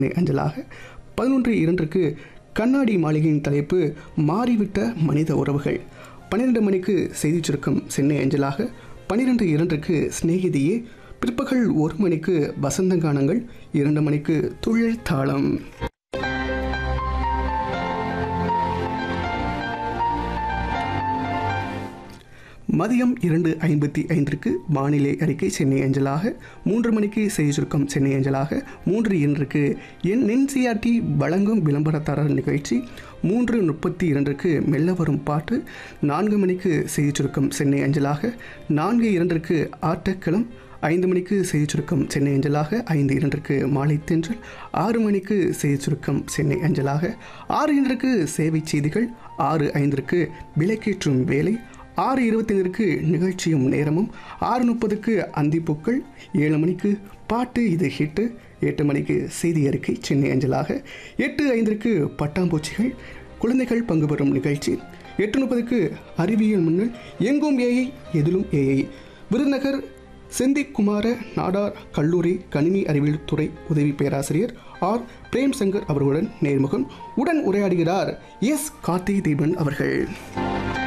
அஞ்சலாக பதினொன்று இரண்டுக்கு கண்ணாடி மாளிகையின் தலைப்பு மாறிவிட்ட மனித உறவுகள் பன்னிரெண்டு மணிக்கு செய்திச் சுருக்கம் சென்னை அஞ்சலாக பன்னிரெண்டு இரண்டுக்கு சிநேகிதியே பிற்பகல் ஒரு மணிக்கு வசந்தங்கானங்கள் இரண்டு மணிக்கு துழல் தாளம் மதியம் இரண்டு ஐம்பத்தி ஐந்திற்கு வானிலை அறிக்கை சென்னை அஞ்சலாக மூன்று மணிக்கு செய்தி சுருக்கம் சென்னை அஞ்சலாக மூன்று இரண்டுக்கு என் என்சிஆர்டி வழங்கும் விளம்பரதாரர் நிகழ்ச்சி மூன்று முப்பத்தி இரண்டுக்கு மெல்ல வரும் பாட்டு நான்கு மணிக்கு செய்தி சுருக்கம் சென்னை அஞ்சலாக நான்கு இரண்டிற்கு ஆட்டக்களம் ஐந்து மணிக்கு செய்தி சுருக்கம் சென்னை அஞ்சலாக ஐந்து இரண்டிற்கு மாலை தென்றல் ஆறு மணிக்கு செய்தி சுருக்கம் சென்னை அஞ்சலாக ஆறு இரண்டிற்கு சேவை செய்திகள் ஆறு ஐந்திற்கு விலைக்கேற்றும் வேலை ஆறு இருபத்தைந்திற்கு நிகழ்ச்சியும் நேரமும் ஆறு முப்பதுக்கு அந்திப்பூக்கள் ஏழு மணிக்கு பாட்டு இது ஹிட்டு எட்டு மணிக்கு செய்தி அறிக்கை சென்னை அஞ்சலாக எட்டு ஐந்திற்கு பட்டாம்பூச்சிகள் குழந்தைகள் பங்கு பெறும் நிகழ்ச்சி எட்டு முப்பதுக்கு அறிவியல் முன்னல் எங்கும் ஏஐ எதிலும் ஏஐ விருதுநகர் செந்திக்குமார நாடார் கல்லூரி கணினி அறிவியல் துறை உதவி பேராசிரியர் ஆர் பிரேம் சங்கர் அவர்களுடன் நேர்முகம் உடன் உரையாடுகிறார் எஸ் கார்த்திக் தீபன் அவர்கள்